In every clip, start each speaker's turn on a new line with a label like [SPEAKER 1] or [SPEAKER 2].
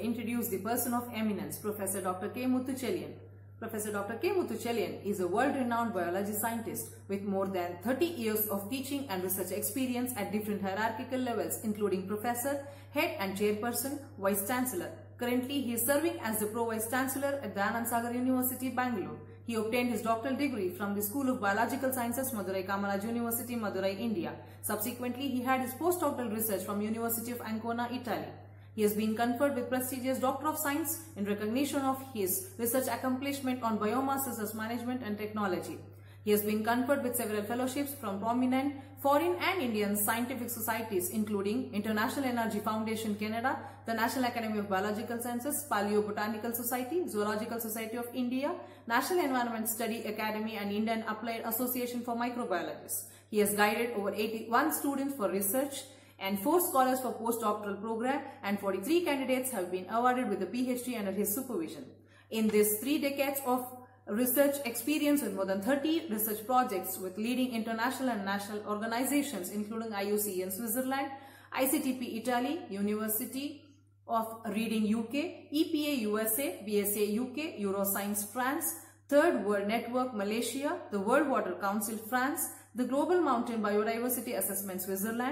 [SPEAKER 1] introduce the person of eminence, Professor Dr. K. Muthuchelian. Professor Dr. K. Muthuchelian is a world-renowned biology scientist with more than 30 years of teaching and research experience at different hierarchical levels including professor, head and chairperson, vice chancellor. Currently, he is serving as the pro-vice chancellor at Dayanand Sagar University, Bangalore. He obtained his doctoral degree from the School of Biological Sciences, Madurai Kamaraj University, Madurai, India. Subsequently, he had his postdoctoral research from University of Ancona, Italy. He has been conferred with prestigious Doctor of Science in recognition of his research accomplishment on biomass resource management and technology. He has been conferred with several fellowships from prominent foreign and Indian scientific societies including International Energy Foundation Canada, the National Academy of Biological Sciences, Paleobotanical Society, Zoological Society of India, National Environment Study Academy and Indian Applied Association for Microbiologists. He has guided over 81 students for research and 4 scholars for postdoctoral program and 43 candidates have been awarded with a PhD under his supervision. In these three decades of research experience with more than 30 research projects with leading international and national organizations including IUC in Switzerland, ICTP Italy, University of Reading UK, EPA USA, BSA UK, Euroscience France, Third World Network Malaysia, the World Water Council France, the Global Mountain Biodiversity Assessment Switzerland,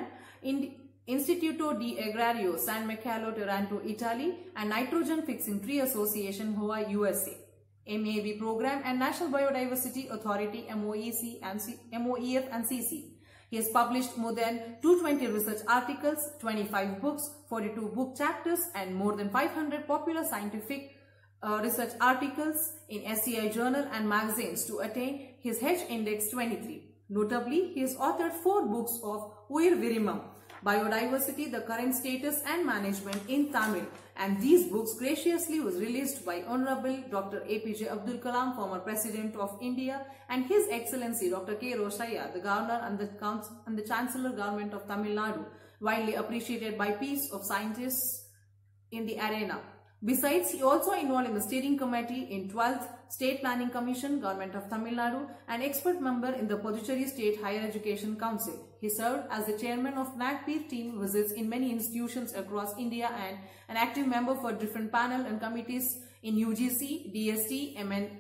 [SPEAKER 1] Instituto di Agrario San Michele Taranto Italy and Nitrogen Fixing Tree Association Hawaii USA. MAB program and National Biodiversity Authority MOEC and C MOEF and CC. He has published more than 220 research articles, 25 books, 42 book chapters and more than 500 popular scientific uh, research articles in SCI journal and magazines to attain his H index 23. Notably, he has authored four books of Uir Virimam, Biodiversity, the Current Status and Management in Tamil and these books graciously was released by Honorable Dr. APJ Abdul Kalam, former President of India and His Excellency Dr. K. Roshaya, the Governor and the, Council, and the Chancellor Government of Tamil Nadu, widely appreciated by peace of scientists in the arena. Besides, he also involved in the steering committee in 12th State Planning Commission, Government of Tamil Nadu, and expert member in the Puducherry State Higher Education Council. He served as the chairman of NAGPIR team visits in many institutions across India and an active member for different panel and committees in UGC, DST,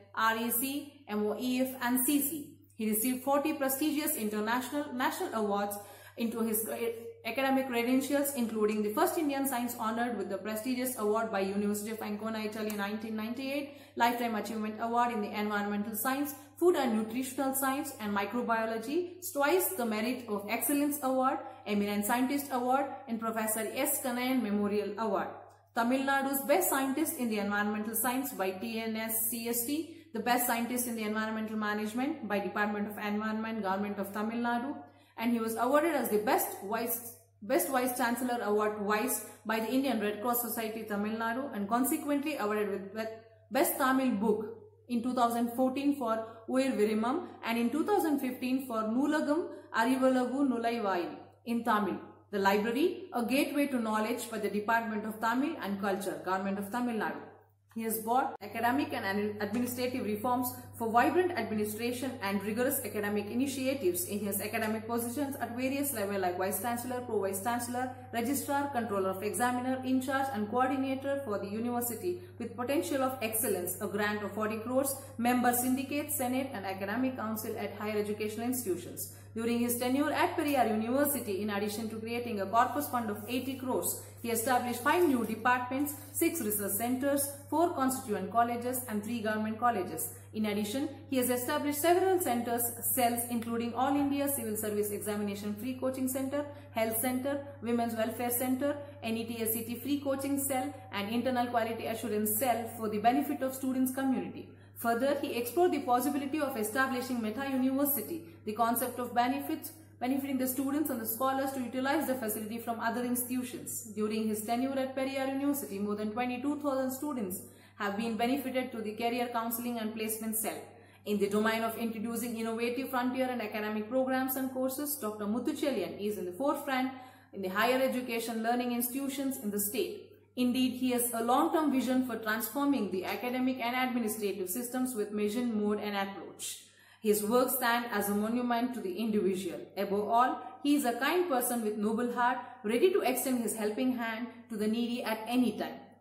[SPEAKER 1] MNREC, MOEF, and CC. He received 40 prestigious international national awards into his academic credentials including the first Indian science honored with the prestigious award by University of Ancona, Italy 1998, Lifetime Achievement Award in the Environmental Science, Food and Nutritional Science and Microbiology, twice the Merit of Excellence Award, Eminent Scientist Award and Professor S. Kanayan Memorial Award. Tamil Nadu's Best Scientist in the Environmental Science by TNS CST, the Best Scientist in the Environmental Management by Department of Environment, Government of Tamil Nadu, and he was awarded as the Best Vice Best Vice Chancellor Award twice by the Indian Red Cross Society Tamil Nadu and consequently awarded with Best Tamil Book in 2014 for Uir Virimam and in 2015 for Nulagam Arivalagu Nulaivail in Tamil. The library, a gateway to knowledge by the Department of Tamil and Culture, Government of Tamil Nadu. He has brought academic and administrative reforms for vibrant administration and rigorous academic initiatives in his academic positions at various levels like Vice Chancellor, Pro-Vice Chancellor, Registrar, Controller of Examiner, In charge and Coordinator for the University with potential of excellence, a grant of 40 crores, member syndicate, Senate and Academic Council at higher educational institutions. During his tenure at Periyar University, in addition to creating a corpus fund of 80 crores, he established five new departments, six research centers, four constituent colleges and three government colleges. In addition, he has established several centers, cells including All India Civil Service Examination Free Coaching Center, Health Center, Women's Welfare Center, NETSCT Free Coaching Cell and Internal Quality Assurance Cell for the benefit of students community. Further, he explored the possibility of establishing Meta University, the concept of benefits benefiting the students and the scholars to utilize the facility from other institutions. During his tenure at Periyar University, more than 22,000 students have been benefited through the Career Counseling and Placement Cell. In the domain of introducing innovative frontier and academic programs and courses, Dr. Muthuchelian is in the forefront in the higher education learning institutions in the state. Indeed, he has a long-term vision for transforming the academic and administrative systems with mission, mode and approach. His work stands as a monument to the individual. Above all, he is a kind person with noble heart, ready to extend his helping hand to the needy at any time.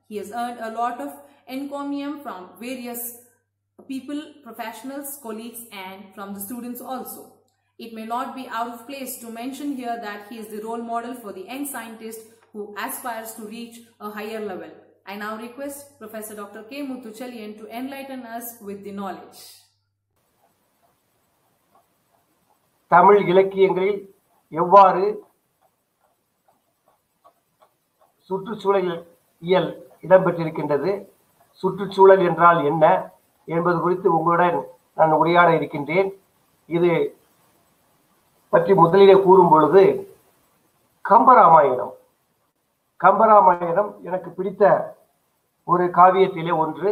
[SPEAKER 1] He has earned a lot of encomium from various people, professionals, colleagues and from the students also. It may not be out of place to mention here that he is the role model for the young scientist who aspires to reach a higher level. I now request Professor Dr. K. Muthuchalian to enlighten us with the knowledge.
[SPEAKER 2] Tamil இலக்கியங்களில் எவ்வாறு சுற்றுச்சூழல் இயல் இடம்பெற்றிருக்கின்றது சுற்றுச்சூழல் என்றால் என்ன என்பது குறித்து உங்களுடன் நான் உரையாட இருக்கின்றேன் இது பற்றி முதலிலே கூறும் பொழுது கம்பராமாயணம் கம்பராமாயணம் எனக்கு பிடித்த ஒரு காவியத்திலே ஒன்று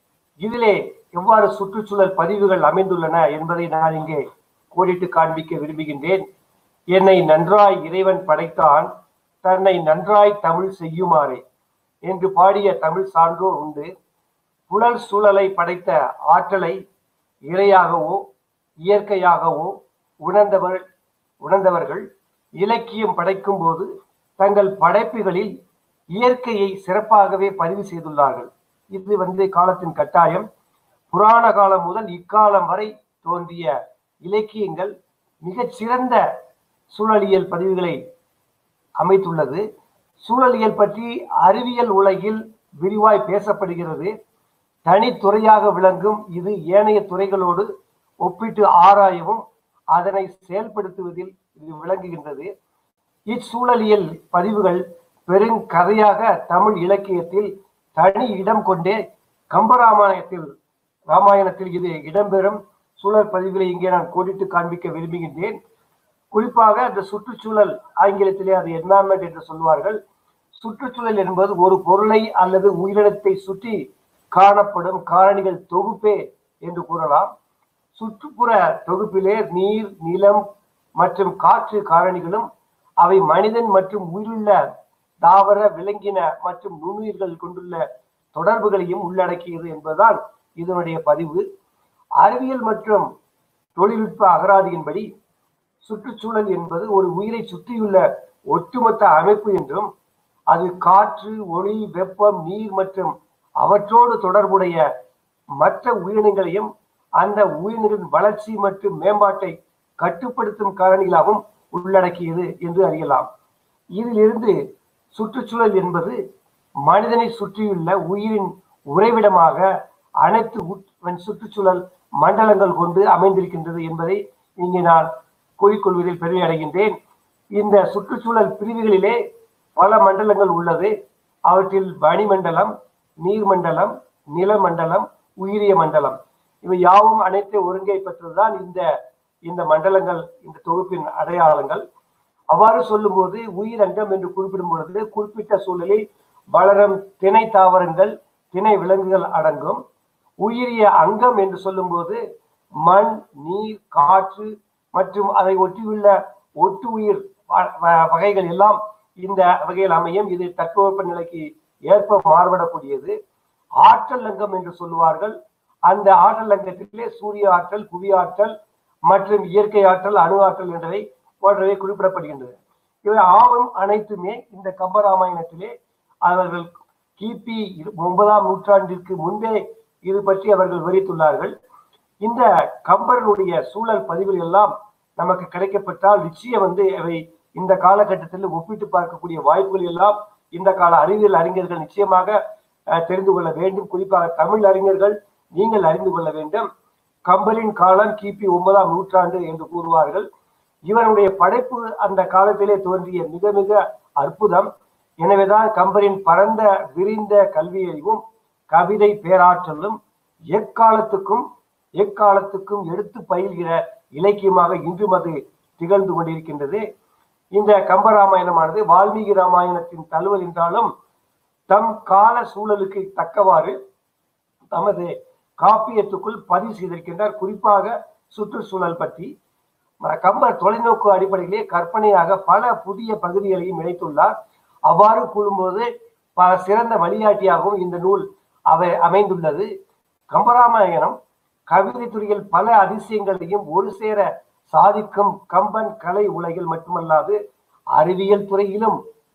[SPEAKER 2] இதிலே எவ்வாறு சுற்றுச்சூழல் பதிவுகள் அமைந்துள்ளன என்பதை நான் இங்கே கோடிட்டு காண்பிக்க விரும்புகின்றேன் என்னை நன்றாய் இறைவன் படைத்தான் தன்னை நன்றாய் தமிழ் செய்யுமாறே என்று பாடிய தமிழ் சான்றோர் உண்டு புலல் சூழலை படைத்த ஆற்றலை இறையாகவோ இயற்கையாகவோ உணர்ந்தவர் உணர்ந்தவர்கள் இலக்கியம் படைக்கும் போது தங்கள் படைப்புகளில் இயற்கையை சிறப்பாகவே பதிவு செய்துள்ளார்கள் இது வந்து காலத்தின் கட்டாயம் புராண காலம் முதல் இக்காலம் வரை தோன்றிய இலக்கியங்கள் மிகச் சிறந்த சூழலியல் பதிவுகளை அமைத்துள்ளது சூழலியல் பற்றி அறிவியல் உலகில் விரிவாய் பேசப்படுகிறது தனித்துறையாக விளங்கும் இது ஏனைய துறைகளோடு ஒப்பிட்டு ஆராயவும் அதனை செயல்படுத்துவதில் இது விளங்குகின்றது இச்சூழலியல் பதிவுகள் பெருங்கதையாக தமிழ் இலக்கியத்தில் தனி இடம் கொண்டே கம்பராமாயணத்தில் ராமாயணத்தில் இது இடம்பெறும் சூழல் பதிவுகளை இங்கே நான் கோடிட்டு காண்பிக்க விரும்புகின்றேன் குறிப்பாக அந்த சுற்றுச்சூழல் ஆங்கிலத்திலே அது என்வாரன்மெண்ட் என்று சொல்வார்கள் சுற்றுச்சூழல் என்பது ஒரு பொருளை அல்லது உயிரினத்தை சுற்றி காணப்படும் காரணிகள் தொகுப்பே என்று கூறலாம் சுற்றுப்புற தொகுப்பிலே நீர் நிலம் மற்றும் காற்று காரணிகளும் அவை மனிதன் மற்றும் உயிருள்ள தாவர விலங்கின மற்றும் நுண்ணுயிர்கள் கொண்டுள்ள தொடர்புகளையும் உள்ளடக்கியது என்பதுதான் இதனுடைய பதிவு அறிவியல் மற்றும் தொழில்நுட்ப அகராதியின்படி சுற்றுச்சூழல் என்பது ஒரு உயிரை சுற்றியுள்ள ஒட்டுமொத்த அமைப்பு என்றும் அது காற்று ஒளி வெப்பம் நீர் மற்றும் அவற்றோடு தொடர்புடைய மற்ற உயிரினங்களையும் அந்த உயிரினங்களின் வளர்ச்சி மற்றும் மேம்பாட்டை கட்டுப்படுத்தும் காரணிகளாகவும் உள்ளடக்கியது என்று அறியலாம் இதிலிருந்து சுற்றுச்சூழல் என்பது மனிதனை சுற்றியுள்ள உயிரின் உறைவிடமாக அனைத்து சுற்றுச்சூழல் மண்டலங்கள் கொண்டு அமைந்திருக்கின்றது என்பதை இங்கே நான் கூறிக்கொள்வதில் பெருமை அடைகின்றேன் இந்த சுற்றுச்சூழல் பிரிவுகளிலே பல மண்டலங்கள் உள்ளது அவற்றில் வளிமண்டலம் நீர்மண்டலம் நிலமண்டலம் உயிரிய மண்டலம் இவை யாவும் அனைத்து ஒருங்கை பெற்றதுதான் இந்த இந்த மண்டலங்கள் இந்த தொகுப்பின் அடையாளங்கள் அவ்வாறு சொல்லும்போது உயிரங்கம் என்று குறிப்பிடும் பொழுது குறிப்பிட்ட சூழலில் வளரும் திணை தாவரங்கள் திணை விலங்குகள் அடங்கும் உயிரிய அங்கம் என்று சொல்லும்போது மண் நீர் காற்று மற்றும் அதை ஒட்டியுள்ள ஒட்டு உயிர் வகைகள் எல்லாம் இந்த வகையில் அமையும் இது தட்பவெப்ப நிலைக்கு ஏற்ப மாறுபடக்கூடியது ஆற்றல் அங்கம் என்று சொல்லுவார்கள் அந்த ஆற்றல் அங்கத்திலே சூரிய ஆற்றல் புவி ஆற்றல் மற்றும் இயற்கை ஆற்றல் அணு ஆற்றல் என்றவை போன்றவை குறிப்பிடப்படுகின்றன இவை ஆவும் அனைத்துமே இந்த கம்பராமாயணத்திலே அவர்கள் கிபி ஒன்பதாம் நூற்றாண்டிற்கு முன்பே இது பற்றி அவர்கள் விவரித்துள்ளார்கள் இந்த கம்பரனுடைய சூழல் பதிவுகள் எல்லாம் நமக்கு கிடைக்கப்பட்டால் நிச்சயம் வந்து அவை இந்த காலகட்டத்தில் ஒப்பிட்டு பார்க்கக்கூடிய வாய்ப்புகள் எல்லாம் இந்த கால அறிவியல் அறிஞர்கள் நிச்சயமாக தெரிந்து கொள்ள வேண்டும் குறிப்பாக தமிழ் அறிஞர்கள் நீங்கள் அறிந்து கொள்ள வேண்டும் கம்பரின் காலம் கிபி ஒன்பதாம் நூற்றாண்டு என்று கூறுவார்கள் இவனுடைய படைப்பு அந்த காலத்திலே தோன்றிய மிக மிக அற்புதம் எனவேதான் கம்பரின் பரந்த விரிந்த கல்வியறிவும் கவிதை பேராற்றலும் எக்காலத்துக்கும் எக்காலத்துக்கும் எடுத்து பயில்கிற இலக்கியமாக இன்றும் அது திகழ்ந்து கொண்டிருக்கின்றது இந்த கம்பராமாயணமானது வால்மீகி ராமாயணத்தின் தழுவல் என்றாலும் தம் கால சூழலுக்கு தக்கவாறு தமது காப்பியத்துக்குள் பதிவு செய்திருக்கின்றார் குறிப்பாக சுற்றுச்சூழல் பற்றி கம்பர் தொலைநோக்கு அடிப்படையிலே கற்பனையாக பல புதிய பகுதிகளையும் இணைத்துள்ளார் அவ்வாறு கூறும்போது பல சிறந்த வழிகாட்டியாகவும் இந்த நூல் அவை அமைந்துள்ளது கம்பராமாயணம் கவிதை துறையில் பல அதிசயங்களையும் ஒரு சேர சாதிக்கும் கம்பன் கலை உலகில் மட்டுமல்லாது அறிவியல் துறையிலும்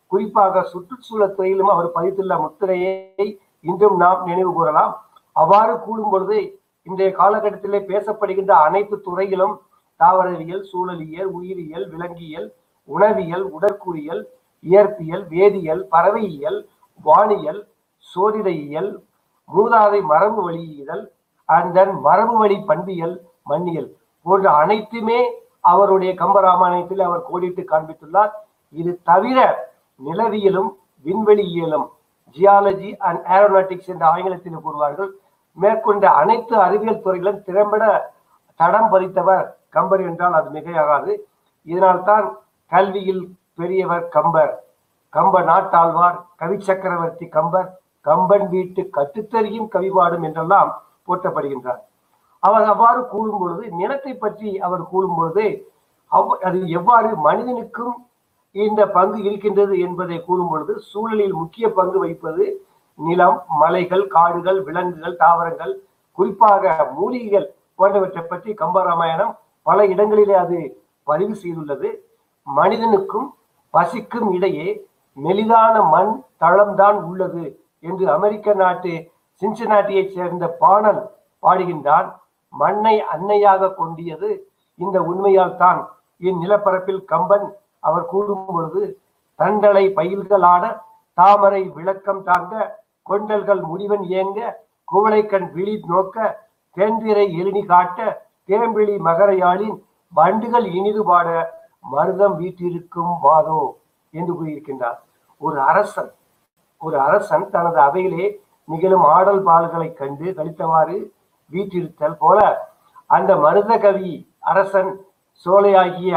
[SPEAKER 2] குறிப்பாக சுற்றுச்சூழல் துறையிலும் அவர் பதித்துள்ள முத்திரையை இன்றும் நாம் நினைவு கூறலாம் அவ்வாறு கூடும் பொழுது இன்றைய காலகட்டத்திலே பேசப்படுகின்ற அனைத்து துறையிலும் தாவரவியல் சூழலியல் உயிரியல் விலங்கியல் உணவியல் உடற்கூறியல் இயற்பியல் வேதியியல் பறவையியல் வானியல் சோதிடையியல் மூதாதை மரபு வழியியல் அந்த மரபு வழி பண்பியல் மண்ணியல் போன்ற அனைத்துமே அவருடைய கம்பராமாயணத்தில் அவர் கோடிட்டு காண்பித்துள்ளார் இது தவிர நிலவியலும் விண்வெளியியலும் ஜியாலஜி அண்ட் ஏரோநாட்டிக்ஸ் என்ற ஆங்கிலத்தில் கூறுவார்கள் மேற்கொண்ட அனைத்து அறிவியல் துறைகளும் திறம்பட தடம் பதித்தவர் கம்பர் என்றால் அது மிகையாகாது இதனால்தான் கல்வியில் பெரியவர் கம்பர் கம்ப நாட்டாழ்வார் கவி சக்கரவர்த்தி கம்பர் கம்பன் வீட்டு கட்டுத்தறியும் கவிபாடும் என்றெல்லாம் போற்றப்படுகின்றார் அவர் அவ்வாறு கூறும் பொழுது நிலத்தை பற்றி அவர் கூறும் பொழுது அவ்- அது எவ்வாறு மனிதனுக்கும் இந்த பங்கு இருக்கின்றது என்பதை கூறும் பொழுது சூழலில் முக்கிய பங்கு வகிப்பது நிலம் மலைகள் காடுகள் விலங்குகள் தாவரங்கள் குறிப்பாக மூலிகைகள் போன்றவற்றை பற்றி கம்பராமாயணம் பல இடங்களிலே அது பதிவு செய்துள்ளது மனிதனுக்கும் பசிக்கும் இடையே மெலிதான மண் தளம்தான் உள்ளது என்று அமெரிக்க நாட்டு சின்சினாட்டியைச் சேர்ந்த பாணன் பாடுகின்றான் மண்ணை அன்னையாக கொண்டியது இந்த உண்மையால் தான் இந்நிலப்பரப்பில் கம்பன் அவர் கூறும் பொழுது தண்டலை பயில்களாட தாமரை விளக்கம் தாங்க கொண்டல்கள் முடிவன் ஏங்க குவளைக்கண் விழி நோக்க தென்திரை எழினி காட்ட தேம்பிழி மகரையாளின் வண்டுகள் இனிது பாட மருதம் வீட்டிருக்கும் மாதோ என்று கூறியிருக்கின்றார் ஒரு அரசன் ஒரு அரசன் தனது அவையிலே நிகழும் ஆடல் பால்களை கண்டு கழித்தவாறு வீற்றிருத்தல் போல அந்த மருத கவி அரசன் சோலையாகிய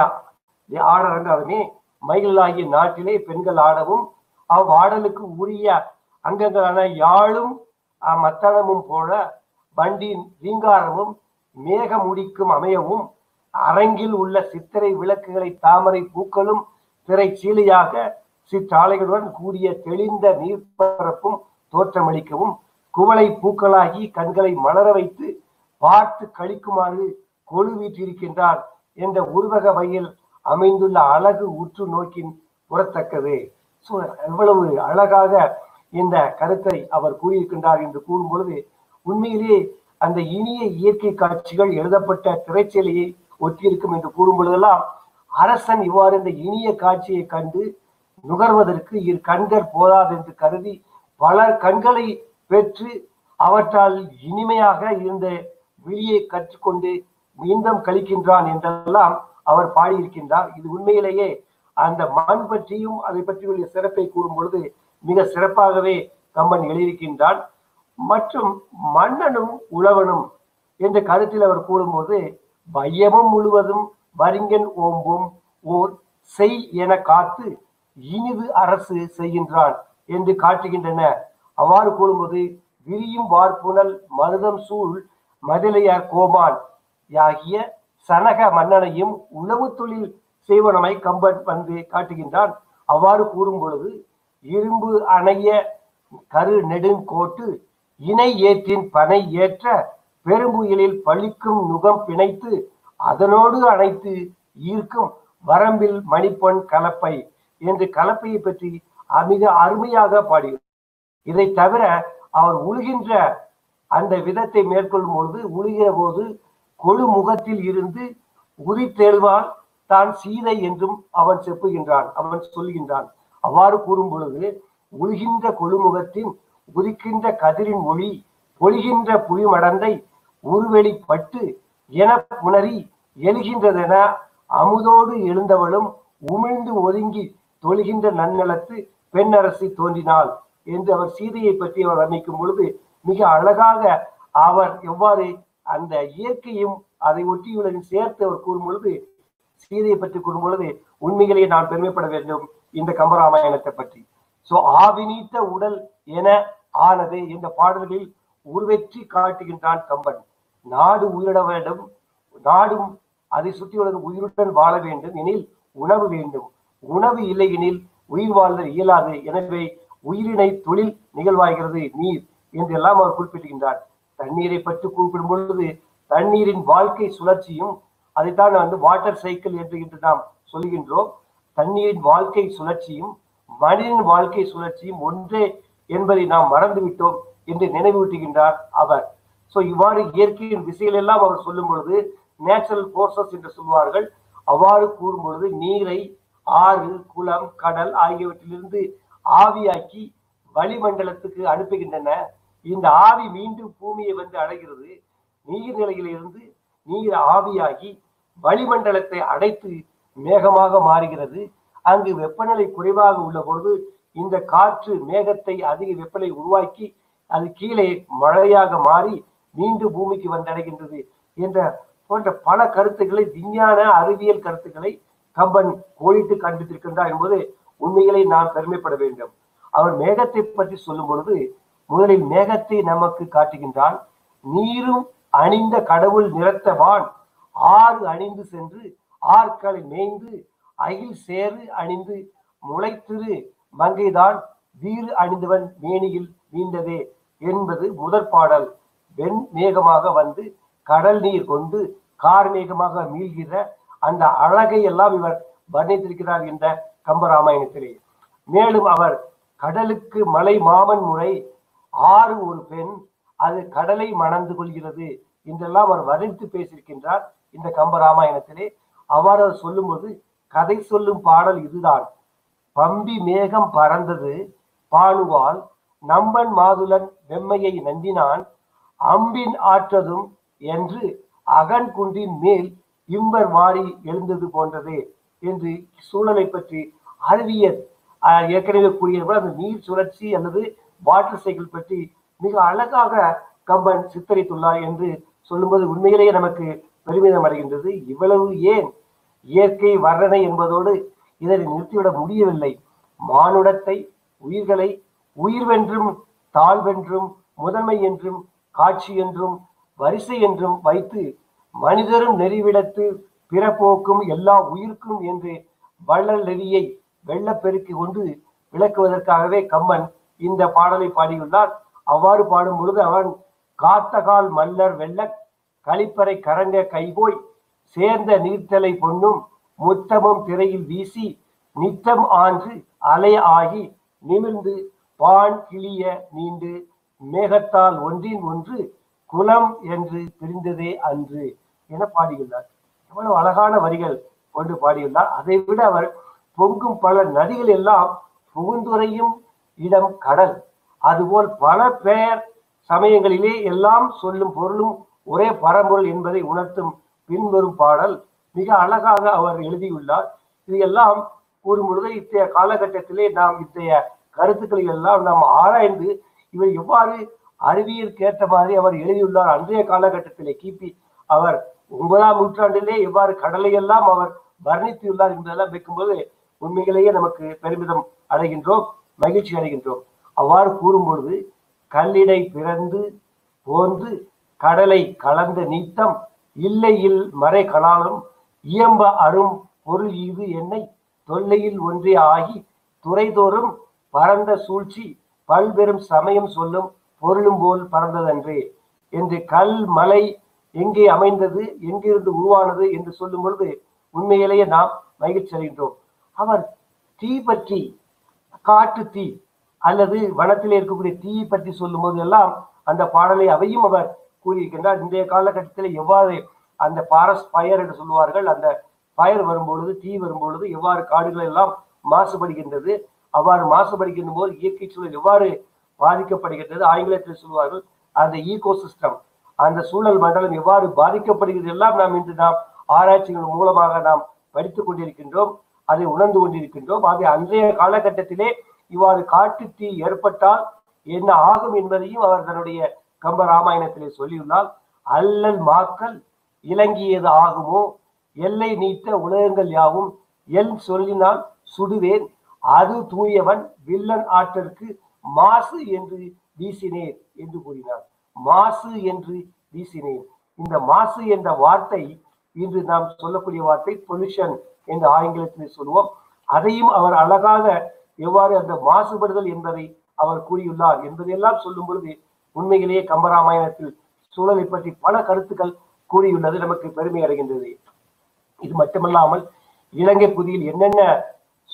[SPEAKER 2] ஆடரங்காகவே மயிலாகிய நாட்டிலே பெண்கள் ஆடவும் அவ்வாடலுக்கு உரிய அங்கங்களான யாழும் அஹ், மத்தளமும் போல வண்டின் ரீங்காரமும் மேக முடிக்கும் அமையவும் அரங்கில் உள்ள சித்திரை விளக்குகளை தாமரை பூக்களும் திரை சீலையாக சிற்றாலைகளுடன் கூடிய தெளிந்த நீர்ப்பரப்பும் தோற்றமளிக்கவும் குவளை பூக்களாகி கண்களை மலர வைத்து பார்த்து கழிக்குமாறு கொழு வீற்றிருக்கின்றார் என்ற உருவக வகையில் அமைந்துள்ள அழகு உற்று நோக்கின் புறத்தக்கது சோ எவ்வளவு அழகாக இந்த கருத்தை அவர் கூறியிருக்கின்றார் என்று கூறும் பொழுது உண்மையிலேயே அந்த இனிய இயற்கை காட்சிகள் எழுதப்பட்ட திரைச்சேலையை ஒட்டியிருக்கும் என்று கூறும் பொழுதெல்லாம் அரசன் இவ்வாறு இந்த இனிய காட்சியை கண்டு நுகர்வதற்கு இரு கண்கள் போதாது என்று கருதி பல கண்களை பெற்று அவற்றால் இனிமையாக இருந்த விழியை கற்றுக்கொண்டு இன்பம் கழிக்கின்றான் என்றெல்லாம் அவர் பாடியிருக்கின்றார் இது உண்மையிலேயே அந்த மண் பற்றியும் அதை பற்றியுள்ள சிறப்பை கூறும் பொழுது மிக சிறப்பாகவே கம்பன் எழுதியிருக்கின்றான் மற்றும் மன்னனும் உழவனும் என்ற கருத்தில் அவர் கூறும்போது வையமும் முழுவதும் வரிங்கன் ஓம்பும் ஓர் செய் என காத்து இனிது அரசு செய்கின்றான் என்று காட்டுகின்றன அவ்வாறு கூறும்போது விரியும் வார்ப்புணல் மருதம் சூழ் மதிலையார் கோமான் ஆகிய சனக மன்னனையும் உழவு தொழில் செய்வனமை கம்பன் வந்து காட்டுகின்றான் அவ்வாறு கூறும் பொழுது இரும்பு அணைய கரு நெடுங்கோட்டு இணை ஏற்றின் பனை ஏற்ற பெரும்புயலில் பழிக்கும் நுகம் பிணைத்து அதனோடு அணைத்து ஈர்க்கும் வரம்பில் மணிப்பொன் கலப்பை என்று கலப்பையை பற்றி மிக அருமையாக பாடுகிறார் இதை தவிர அவர் உழுகின்ற அந்த விதத்தை மேற்கொள்ளும் பொழுது உழுகிற போது கொழு முகத்தில் இருந்து உரித்தேழ்வால் தான் சீதை என்றும் அவன் செப்புகின்றான் அவன் சொல்கின்றான் அவ்வாறு கூறும் பொழுது உழுகின்ற கொழுமுகத்தின் உதிக்கின்ற கதிரின் ஒளி பொழிகின்ற புலிமடந்தை உருவெளிப்பட்டு என புணரி எழுகின்றதென அமுதோடு எழுந்தவளும் உமிழ்ந்து ஒதுங்கி தொழுகின்ற நன்னலத்து பெண்ணரசி தோன்றினாள் என்று அவர் சீதையை பற்றி அவர் வர்ணிக்கும் பொழுது மிக அழகாக அவர் எவ்வாறு அந்த இயற்கையும் அதை ஒட்டியுள்ளதையும் சேர்த்து அவர் கூறும் பொழுது சீதையை பற்றி கூறும் பொழுது உண்மையிலேயே நான் பெருமைப்பட வேண்டும் இந்த கம்பராமாயணத்தை பற்றி சோ ஆவினீத்த உடல் என ஆனது இந்த பாடல்களில் உருவெற்றி காட்டுகின்றான் கம்பன் நாடு உயிரிட வேண்டும் நாடும் அதை சுற்றியுள்ள உயிருடன் வாழ வேண்டும் எனில் உணவு வேண்டும் உணவு இல்லை எனில் உயிர் வாழ்தல் இயலாது எனவே உயிரினை தொழில் நிகழ்வாகிறது நீர் என்றெல்லாம் அவர் குறிப்பிடுகின்றார் தண்ணீரை பற்றி குறிப்பிடும் பொழுது தண்ணீரின் வாழ்க்கை சுழற்சியும் அதைத்தான் வந்து வாட்டர் சைக்கிள் என்று இன்று நாம் சொல்கின்றோம் தண்ணீரின் வாழ்க்கை சுழற்சியும் மனிதன் வாழ்க்கை சுழற்சியும் ஒன்றே என்பதை நாம் மறந்துவிட்டோம் என்று நினைவூட்டுகின்றார் அவர் சோ இவ்வாறு இயற்கையின் விசைகள் எல்லாம் அவர் சொல்லும் பொழுது நேச்சுரல் போர்சஸ் என்று சொல்வார்கள் அவ்வாறு கூறும் பொழுது நீரை ஆறு குளம் கடல் ஆகியவற்றிலிருந்து ஆவியாக்கி வளிமண்டலத்துக்கு அனுப்புகின்றன இந்த ஆவி மீண்டும் பூமியை வந்து அடைகிறது நீர்நிலையிலிருந்து நீர் ஆவியாகி வளிமண்டலத்தை அடைத்து மேகமாக மாறுகிறது அங்கு வெப்பநிலை குறைவாக உள்ள பொழுது இந்த காற்று மேகத்தை அதிக வெப்பநிலை உருவாக்கி அது கீழே மழையாக மாறி மீண்டும் பூமிக்கு வந்தடைகின்றது என்ற போன்ற பல கருத்துக்களை விஞ்ஞான அறிவியல் கருத்துக்களை கம்பன் கோடிட்டு கண்டித்திருக்கின்றார் என்பது உண்மைகளை நாம் பெருமைப்பட வேண்டும் அவர் மேகத்தை பற்றி சொல்லும் பொழுது முதலில் மேகத்தை நமக்கு காட்டுகின்றான் நீரும் அணிந்த கடவுள் நிறத்தவான் ஆறு அணிந்து சென்று ஆற்களை மேய்ந்து அகில் சேறு அணிந்து முளைத்திரு மங்கைதான் வீறு அணிந்தவன் மேனியில் வீழ்ந்ததே என்பது முதற் பாடல் வெண் மேகமாக வந்து கடல் நீர் கொண்டு கார்மேகமாக மீள்கிற அந்த அழகை எல்லாம் இவர் வர்ணித்திருக்கிறார் என்ற கம்பராமாயணத்திலே மேலும் அவர் கடலுக்கு மலை மாமன் முறை ஆறு ஒரு பெண் அது கடலை மணந்து கொள்கிறது என்றெல்லாம் அவர் வர்ணித்து பேசியிருக்கின்றார் இந்த கம்பராமாயணத்திலே அவ்வாறு அவர் சொல்லும்போது கதை சொல்லும் பாடல் இதுதான் பம்பி மேகம் பறந்தது பானுவால் நம்பன் மாதுளன் வெம்மையை நந்தினான் அம்பின் ஆற்றதும் என்று அகன் குன்றின் மேல் இம்பர் வாரி எழுந்தது போன்றதே என்று சூழலை பற்றி அறிவியல் ஆஹ், ஏற்கனவே கூறியவர் அந்த நீர் சுழற்சி அல்லது வாட்டர் சைக்கிள் பற்றி மிக அழகாக கம்பன் சித்தரித்துள்ளார் என்று சொல்லும்போது உண்மையிலேயே நமக்கு பெருமிதம் அடைகின்றது இவ்வளவு ஏன் இயற்கை வர்ணனை என்பதோடு இதனை நிறுத்திவிட முடியவில்லை மானுடத்தை உயிர்களை உயிர்வென்றும் தாழ்வென்றும் முதன்மை என்றும் காட்சி என்றும் வரிசை என்றும் வைத்து மனிதரும் நெறிவிடத்து பிறப்போக்கும் எல்லா உயிர்க்கும் என்று வள்ளல் நெறியை வெள்ளப்பெருக்கி கொண்டு விளக்குவதற்காகவே கம்மன் இந்த பாடலை பாடியுள்ளார் அவ்வாறு பாடும் பொழுது அவன் காத்தகால் மல்லர் வெள்ள கழிப்பறை கரங்க கைபோய் சேர்ந்த நீர்த்தலை பொன்னும் முத்தமும் திரையில் வீசி நித்தம் ஆன்று அலை ஆகி நிமிர்ந்து பான் கிளிய நீண்டு மேகத்தால் ஒன்றின் ஒன்று குலம் என்று பிரிந்ததே அன்று என பாடியுள்ளார் எவ்வளவு அழகான வரிகள் கொண்டு பாடியுள்ளார் அதை விட அவர் பொங்கும் பல நதிகள் எல்லாம் புகுந்துரையும் இடம் கடல் அதுபோல் பல பெயர் சமயங்களிலே எல்லாம் சொல்லும் பொருளும் ஒரே பரம்பொருள் என்பதை உணர்த்தும் பின்வரும் பாடல் மிக அழகாக அவர் எழுதியுள்ளார் இது எல்லாம் ஒரு பொழுது இத்தகைய காலகட்டத்திலே நாம் இத்தகைய கருத்துக்களை எல்லாம் நாம் ஆராய்ந்து இவர் எவ்வாறு அறிவியல் கேட்ட மாதிரி அவர் எழுதியுள்ளார் அன்றைய காலகட்டத்திலே கிபி அவர் ஒன்பதாம் நூற்றாண்டிலே எவ்வாறு கடலை எல்லாம் அவர் வர்ணித்துள்ளார் என்பதெல்லாம் வைக்கும்போது உண்மையிலேயே நமக்கு பெருமிதம் அடைகின்றோம் மகிழ்ச்சி அடைகின்றோம் அவ்வாறு கூறும்பொழுது கல்லிடை பிறந்து போந்து கடலை கலந்த நீத்தம் இல்லையில் மறை கலாலும் இயம்ப அரும் பொருள் இது என்னை தொல்லையில் ஒன்றே ஆகி துறைதோறும் பரந்த சூழ்ச்சி பல்பெரும் சமயம் சொல்லும் பொருளும் போல் பறந்ததன்றே என்று கல் மலை எங்கே அமைந்தது எங்கிருந்து உருவானது என்று சொல்லும் பொழுது உண்மையிலேயே நாம் மகிழ்ச்சி அடைகின்றோம் அவர் தீ பற்றி காட்டு தீ அல்லது வனத்திலே இருக்கக்கூடிய தீ பற்றி சொல்லும் போது எல்லாம் அந்த பாடலை அவையும் அவர் கூறியிருக்கின்றார் இன்றைய காலகட்டத்தில் எவ்வாறு அந்த பாரஸ் ஃபயர் என்று சொல்லுவார்கள் அந்த ஃபயர் வரும்பொழுது தீ வரும்பொழுது எவ்வாறு காடுகள் எல்லாம் மாசுபடுகின்றது அவ்வாறு மாசுபடுகின்ற போது இயற்கை சூழல் எவ்வாறு பாதிக்கப்படுகின்றது ஆங்கிலத்தில் சொல்வார்கள் அந்த ஈகோ சிஸ்டம் அந்த சூழல் மண்டலம் எவ்வாறு பாதிக்கப்படுகிறது எல்லாம் நாம் இன்று நாம் ஆராய்ச்சிகள் மூலமாக நாம் படித்துக் கொண்டிருக்கின்றோம் அதை உணர்ந்து கொண்டிருக்கின்றோம் ஆகிய அன்றைய காலகட்டத்திலே இவ்வாறு காட்டு தீ ஏற்பட்டால் என்ன ஆகும் என்பதையும் அவர் தன்னுடைய கம்ப ராமாயணத்திலே சொல்லியுள்ளார் அல்லல் மாக்கள் இலங்கியது ஆகுமோ எல்லை நீத்த உலகங்கள் யாவும் எல் சொல்லினால் சுடுவேன் அது தூயவன் வில்லன் ஆற்றற்கு மாசு என்று வீசினேன் என்று கூறினார் மாசு என்று வீசினேன் இந்த மாசு என்ற வார்த்தை இன்று நாம் சொல்லக்கூடிய வார்த்தை பொல்யூஷன் என்று ஆங்கிலத்தில் சொல்லுவோம் அதையும் அவர் அழகாக எவ்வாறு அந்த மாசுபடுதல் என்பதை அவர் கூறியுள்ளார் என்பதையெல்லாம் சொல்லும் பொழுது உண்மையிலேயே கம்பராமாயணத்தில் சூழலை பற்றி பல கருத்துக்கள் கூறியுள்ளது நமக்கு பெருமை அடைகின்றது இது மட்டுமல்லாமல் இலங்கை புதியில் என்னென்ன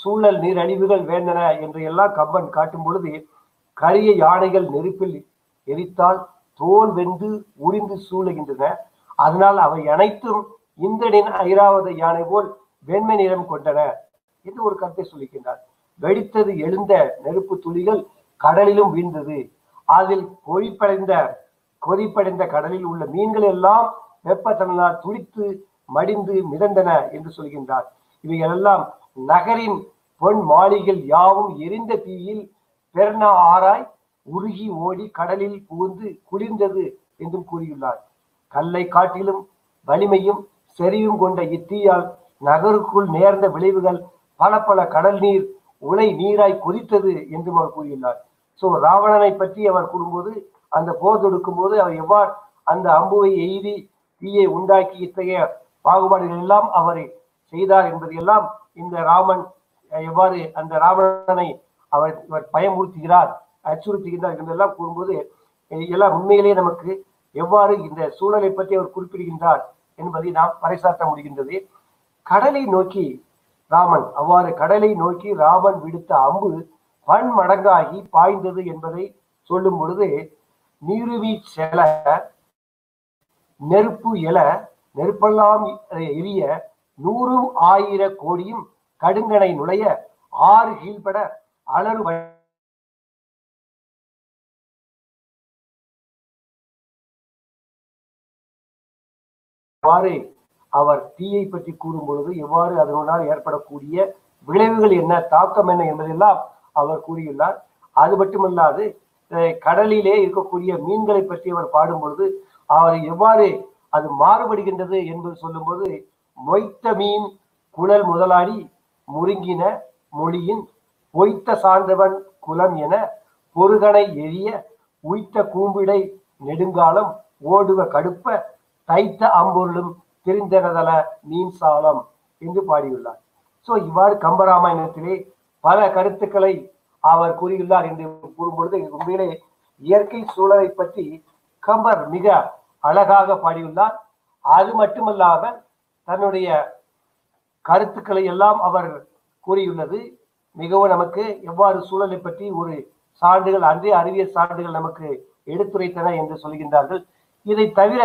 [SPEAKER 2] சூழல் நீரழிவுகள் வேண்டன என்று எல்லாம் கம்பன் காட்டும் பொழுது கரிய யானைகள் நெருப்பில் எரித்தால் தோல் வெந்து உறிந்து சூழுகின்றன அதனால் அவை அனைத்தும் இந்திரனின் ஐராவத யானை போல் வெண்மை நிறம் கொண்டன என்று ஒரு கருத்தை சொல்லிக்கின்றார் வெடித்தது எழுந்த நெருப்பு துளிகள் கடலிலும் வீழ்ந்தது அதில் கொதிப்படைந்த கொதிப்படைந்த கடலில் உள்ள மீன்கள் எல்லாம் வெப்பத்தனால் துடித்து மடிந்து மிதந்தன என்று சொல்கின்றார் இவைகளெல்லாம் நகரின் பொன் மாளிகள் யாவும் எரிந்த தீயில் பெர்னா ஆராய் உருகி ஓடி கடலில் புகுந்து குளிர்ந்தது என்றும் கூறியுள்ளார் கல்லை காட்டிலும் வலிமையும் செறிவும் கொண்ட இத்தீயால் நகருக்குள் நேர்ந்த விளைவுகள் பல பல கடல் நீர் உலை நீராய் கொதித்தது என்றும் அவர் கூறியுள்ளார் சோ ராவணனை பற்றி அவர் கூறும்போது அந்த போர் தொடுக்கும் போது அவர் எவ்வாறு அந்த அம்புவை எய்தி தீயை உண்டாக்கி இத்தகைய பாகுபாடுகள் எல்லாம் அவரை செய்தார் என்பதையெல்லாம் இந்த ராமன் எவ்வாறு அந்த ராவணனை அவர் இவர் பயமுறுத்துகிறார் அச்சுறுத்துகிறார் என்றெல்லாம் கூறும்போது எல்லாம் உண்மையிலேயே நமக்கு எவ்வாறு இந்த சூழலை பற்றி அவர் குறிப்பிடுகின்றார் என்பதை நாம் பறைசாற்ற முடிகின்றது கடலை நோக்கி ராமன் அவ்வாறு கடலை நோக்கி ராமன் விடுத்த அம்பு பன்மடங்காகி பாய்ந்தது என்பதை சொல்லும் பொழுது நீருவி செல நெருப்பு எல நெருப்பெல்லாம் எரிய நூறும் ஆயிர கோடியும் கடுங்கனை நுழைய ஆறு கீழ்பட அலறு எவ்வாறு அவர் தீயை பற்றி கூறும் பொழுது எவ்வாறு அதனால் ஏற்படக்கூடிய விளைவுகள் என்ன தாக்கம் என்ன என்பதெல்லாம் அவர் கூறியுள்ளார் அது மட்டுமல்லாது கடலிலே இருக்கக்கூடிய மீன்களை பற்றி அவர் பாடும் பொழுது அவர் எவ்வாறு அது மாறுபடுகின்றது என்பது சொல்லும்போது மொய்த்த மீன் குழல் முதலாளி முருங்கின மொழியின் பொய்த்த சார்ந்தவன் குலம் என பொருகனை எரிய உய்த்த கூம்பிடை நெடுங்காலம் ஓடுவ கடுப்ப தைத்த அம்பொருளும் தெரிந்தனதல மீன் சாலம் என்று பாடியுள்ளார் சோ இவ்வாறு கம்பராமாயணத்திலே பல கருத்துக்களை அவர் கூறியுள்ளார் என்று கூறும்பொழுது உண்மையிலே இயற்கை சூழலை பற்றி கம்பர் மிக அழகாக பாடியுள்ளார் அது மட்டுமல்லாமல் தன்னுடைய கருத்துக்களை எல்லாம் அவர் கூறியுள்ளது மிகவும் நமக்கு எவ்வாறு சூழலை பற்றி ஒரு சான்றுகள் அன்றைய அறிவியல் சான்றுகள் நமக்கு எடுத்துரைத்தன என்று சொல்கின்றார்கள் இதை தவிர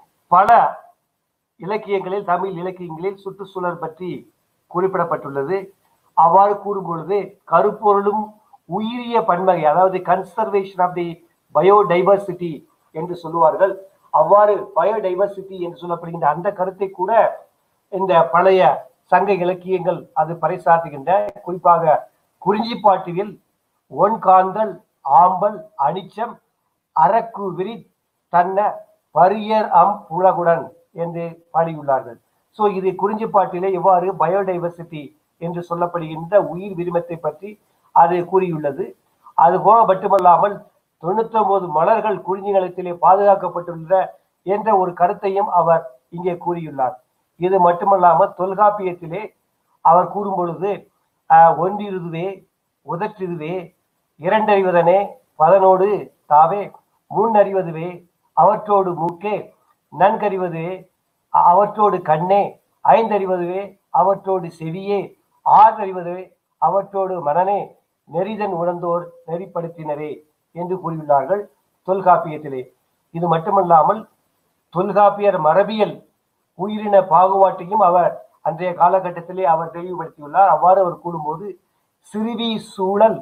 [SPEAKER 2] பல இலக்கியங்களில் தமிழ் இலக்கியங்களில் சுற்றுச்சூழல் பற்றி குறிப்பிடப்பட்டுள்ளது அவ்வாறு கூறும் பொழுது கருப்பொருளும் உயிரிய பன்மகை அதாவது கன்சர்வேஷன் ஆஃப் தி பயோடைவர்சிட்டி என்று சொல்லுவார்கள் அவ்வாறு பயோடைவர்சிட்டி என்று சொல்லப்படுகின்ற அந்த கருத்தை கூட இந்த பழைய சங்க இலக்கியங்கள் அது பறைசாற்றுகின்ற குறிப்பாக குறிஞ்சிப்பாட்டுவில் ஒன்காந்தல் ஆம்பல் அனிச்சம் அரக்கு விரி தன்ன பரியர் அம் புலகுடன் என்று பாடியுள்ளார்கள் சோ இது குறிஞ்சிப்பாட்டிலே எவ்வாறு பயோடைவர்சிட்டி என்று சொல்லப்படுகின்ற உயிர் விரிமத்தை பற்றி அது கூறியுள்ளது அது போக மட்டுமல்லாமல் தொண்ணூத்தி ஒன்பது மலர்கள் குறிஞ்சி நிலத்திலே பாதுகாக்கப்பட்டுள்ள என்ற ஒரு கருத்தையும் அவர் இங்கே கூறியுள்ளார் இது மட்டுமல்லாமல் தொல்காப்பியத்திலே அவர் கூறும் பொழுது ஒன்றிருதுவே உதற்றிருவே இரண்டறிவதனே பதனோடு தாவே முன்னறிவதுவே அவற்றோடு மூக்கே நன்கறிவதுவே அவற்றோடு கண்ணே ஐந்தறிவதுவே அவற்றோடு செவியே ஆறறிவதுவே அவற்றோடு மனனே நெறிதன் உணர்ந்தோர் நெறிப்படுத்தினரே என்று கூறியுள்ளார்கள் தொல்காப்பியத்திலே இது மட்டுமல்லாமல் தொல்காப்பியர் மரபியல் உயிரின பாகுபாட்டையும் அவர் அன்றைய காலகட்டத்திலே அவர் தெளிவுபடுத்தியுள்ளார் அவ்வாறு அவர் கூறும்போது சிறுவி சூழல்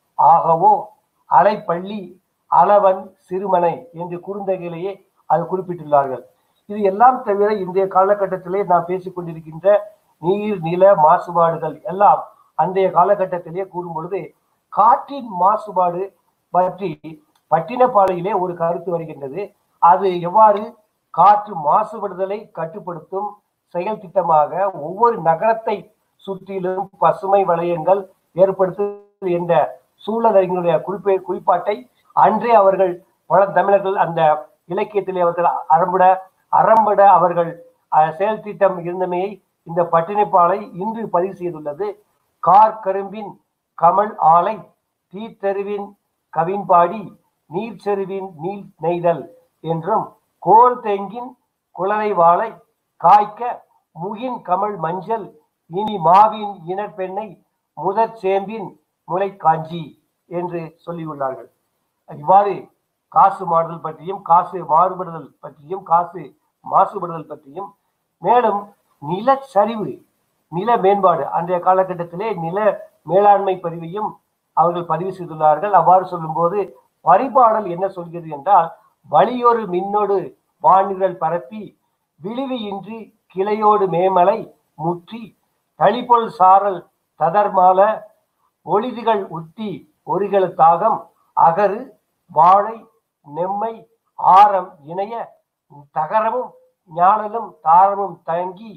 [SPEAKER 2] ஆகவோ அலைப்பள்ளி அளவன் சிறுமனை என்று குறுந்தகையிலேயே அது குறிப்பிட்டுள்ளார்கள் இது எல்லாம் தவிர இன்றைய காலகட்டத்திலே நாம் பேசிக் கொண்டிருக்கின்ற நீர் நில மாசுபாடுகள் எல்லாம் அன்றைய காலகட்டத்திலே கூறும் பொழுது காற்றின் மாசுபாடு பற்றி பட்டினப்பாளையிலே ஒரு கருத்து வருகின்றது அது எவ்வாறு காற்று மாசுபடுதலை கட்டுப்படுத்தும் செயல் திட்டமாக ஒவ்வொரு நகரத்தை சுற்றிலும் பசுமை வளையங்கள் ஏற்படுத்து என்ற சூழலறிஞருடைய குறிப்பை குறிப்பாட்டை அன்றே அவர்கள் பல தமிழர்கள் அந்த இலக்கியத்திலே அவர்கள் அறம்பட அறம்பட அவர்கள் செயல் திட்டம் இருந்தமையை இந்த பட்டினிப்பாலை இன்று பதிவு செய்துள்ளது கார் கரும்பின் கமல் ஆலை தீத்தருவின் கவின்பாடி நீர் செருவின் நீர் நெய்தல் என்றும் கோல் தேங்கின் குளரை வாழை காய்க்க முகின் கமல் மஞ்சள் இனி மாவின் இனற்பெண்ணை முதற் சேம்பின் முளை காஞ்சி என்று சொல்லியுள்ளார்கள் இவ்வாறு காசு மாறுதல் பற்றியும் காசு மாறுபடுதல் பற்றியும் காசு மாசுபடுதல் பற்றியும் மேலும் நிலச்சரிவு நில மேம்பாடு அன்றைய காலகட்டத்திலே நில மேலாண்மை பதிவையும் அவர்கள் பதிவு செய்துள்ளார்கள் அவ்வாறு சொல்லும்போது பரிபாடல் என்ன சொல்கிறது என்றால் வழியொரு மின்னோடு வானிழல் பரப்பி விழிவு இன்றி கிளையோடு மேமலை முற்றி தளிபொல் சாரல் ததர்மால ஒளிதுகள் உத்தி ஒரிகள தாகம் அகரு வாழை நெம்மை ஆரம் இணைய தகரமும் ஞானலும் தாரமும் தங்கி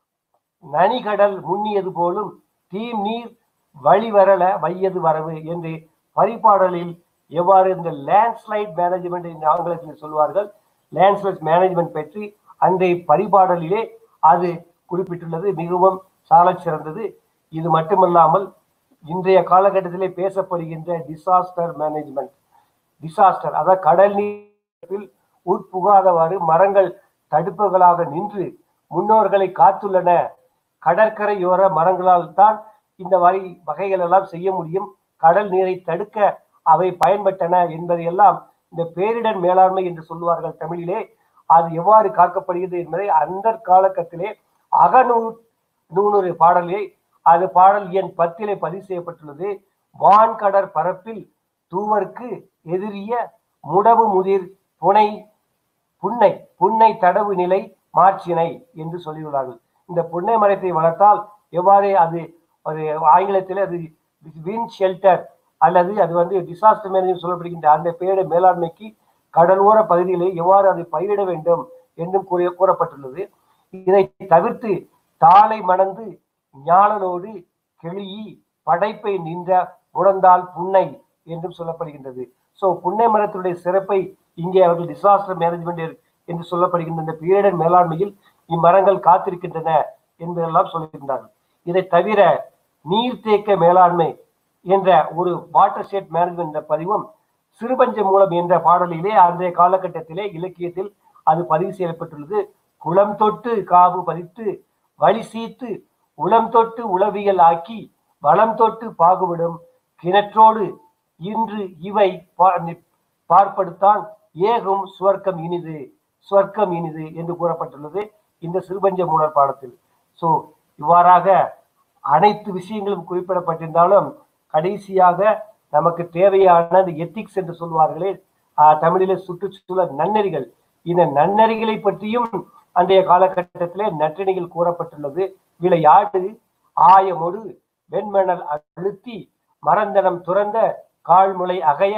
[SPEAKER 2] நனிகடல் முன்னியது போலும் தீம் நீர் வழிவரல வையது வரவு என்று பரிபாடலில் எவ்வாறு இந்த லேண்ட்ஸ்லைட் மேனேஜ்மெண்ட் என்று ஆங்கிலத்தில் சொல்வார்கள் லேண்ட்ஸ்லைட் மேனேஜ்மெண்ட் பற்றி அன்றைய பரிபாடலிலே அது குறிப்பிட்டுள்ளது மிகவும் சாலச் சிறந்தது இது மட்டுமல்லாமல் இன்றைய காலகட்டத்திலே பேசப்படுகின்ற டிசாஸ்டர் மேனேஜ்மெண்ட் டிசாஸ்டர் அதாவது கடல் நீரில் உட்புகாதவாறு மரங்கள் தடுப்புகளாக நின்று முன்னோர்களை காத்துள்ளன கடற்கரையோர மரங்களால் தான் இந்த வகை வகைகள் எல்லாம் செய்ய முடியும் கடல் நீரை தடுக்க அவை பயன்பட்டன என்பதையெல்லாம் இந்த பேரிடர் மேலாண்மை என்று சொல்லுவார்கள் தமிழிலே அது எவ்வாறு காக்கப்படுகிறது என்பதை அந்த காலகட்டத்திலே அகநூ நூறு பாடலே அது பாடல் எண் பத்திலே பதிவு செய்யப்பட்டுள்ளது வான்கடற் பரப்பில் தூவர்க்கு எதிரிய முடவு முதிர் புனை புன்னை புன்னை தடவு நிலை மார்ச்சினை என்று சொல்லியுள்ளார்கள் இந்த புன்னை மரத்தை வளர்த்தால் எவ்வாறு அது அது ஆங்கிலத்தில் அது வின் ஷெல்டர் அல்லது அது வந்து டிசாஸ்டர் மேனேஜ்மெண்ட் சொல்லப்படுகின்ற அந்த பேரிட மேலாண்மைக்கு கடலோர பகுதிகளை எவ்வாறு அதை பயிரிட வேண்டும் என்றும் கூறிய கூறப்பட்டுள்ளது இதை தவிர்த்து தாளை மணந்து ஞானனோடு கெளியி படைப்பை நின்ற முழந்தால் புன்னை என்றும் சொல்லப்படுகின்றது சோ புன்னை மரத்தினுடைய சிறப்பை இங்கே அவர்கள் டிசாஸ்டர் மேனேஜ்மெண்ட் என்று சொல்லப்படுகின்ற இந்த பேரிடர் மேலாண்மையில் இம்மரங்கள் காத்திருக்கின்றன என்பதெல்லாம் சொல்லுகின்றார்கள் இதை தவிர நீர்த்தேக்க மேலாண்மை என்ற ஒரு வாட்டர் ஷெட் மேனேஜ்மெண்ட் என்ற பதிவும் சிறுபஞ்ச மூலம் என்ற பாடலிலே அன்றைய காலகட்டத்திலே இலக்கியத்தில் அது பதிவு செய்யப்பட்டுள்ளது குளம் தொட்டு காவு பதித்து வழி சீத்து உளம் தொட்டு உளவியல் ஆக்கி வளம் தொட்டு பாகுவிடும் கிணற்றோடு இன்று இவை பார்ப்படுத்தான் ஏகும் சுவர்க்கம் இனிது சுவர்க்கம் இனிது என்று கூறப்பட்டுள்ளது இந்த சிறுபஞ்ச மூலர் பாடத்தில் சோ இவ்வாறாக அனைத்து விஷயங்களும் குறிப்பிடப்பட்டிருந்தாலும் கடைசியாக நமக்கு தேவையான எத்திக்ஸ் என்று சொல்வார்களே தமிழிலே சுற்றுச்சூழல் நன்னெறிகள் இந்த நன்னெறிகளை பற்றியும் அன்றைய காலகட்டத்திலே நற்றினையில் கூறப்பட்டுள்ளது விளையாடு ஆயமொடு வெண்மணல் அழுத்தி மரந்தனம் துறந்த கால்முளை அகைய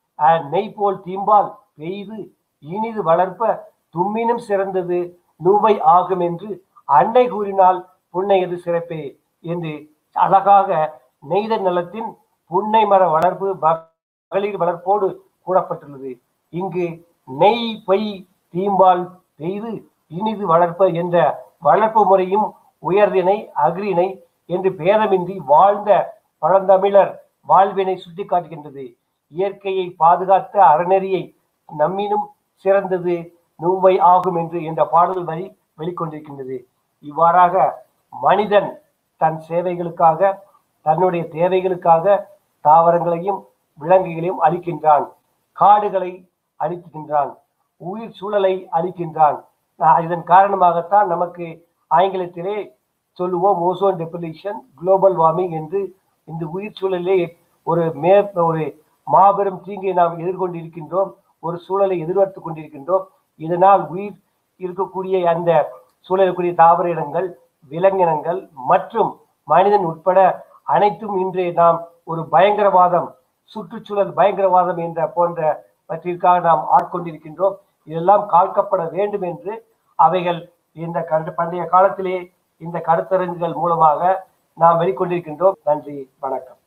[SPEAKER 2] நெய் போல் தீம்பால் பெய்து இனிது வளர்ப்ப தும்மினும் சிறந்தது நூவை ஆகும் என்று அன்னை கூறினால் புன்னையது சிறப்பே என்று அழகாக நெய்த நிலத்தின் புன்னை மர வளர்ப்பு மகளிர் வளர்ப்போடு கூறப்பட்டுள்ளது இங்கு நெய் பொய் தீம்பால் பெய்து இனிது வளர்ப்ப என்ற வளர்ப்பு முறையும் உயர்தினை அக்ரிணை என்று பேதமின்றி வாழ்ந்த பழந்தமிழர் வாழ்வினை சுட்டிக்காட்டுகின்றது இயற்கையை பாதுகாத்த அறநெறியை நம்மினும் சிறந்தது நூவை ஆகும் என்று என்ற பாடல் வரி வெளிக்கொண்டிருக்கின்றது இவ்வாறாக மனிதன் தன் சேவைகளுக்காக தன்னுடைய தேவைகளுக்காக தாவரங்களையும் விலங்குகளையும் அழிக்கின்றான் காடுகளை அழிக்கின்றான் உயிர் சூழலை அழிக்கின்றான் இதன் காரணமாகத்தான் நமக்கு ஆங்கிலத்திலே சொல்லுவோம் ஓசோன் டெபிலிஷன் குளோபல் வார்மிங் என்று இந்த உயிர் சூழலிலே ஒரு மே ஒரு மாபெரும் தீங்கை நாம் எதிர்கொண்டிருக்கின்றோம் ஒரு சூழலை எதிர்பார்த்து கொண்டிருக்கின்றோம் இதனால் உயிர் இருக்கக்கூடிய அந்த சூழலுக்குரிய தாவர இனங்கள் விலங்கினங்கள் மற்றும் மனிதன் உட்பட அனைத்தும் இன்று நாம் ஒரு பயங்கரவாதம் சுற்றுச்சூழல் பயங்கரவாதம் என்ற போன்ற பற்றிற்காக நாம் ஆட்கொண்டிருக்கின்றோம் இதெல்லாம் காக்கப்பட வேண்டும் என்று அவைகள் இந்த கருத்து பண்டைய காலத்திலே இந்த கருத்தரங்குகள் மூலமாக நாம் வெளிக்கொண்டிருக்கின்றோம் நன்றி வணக்கம்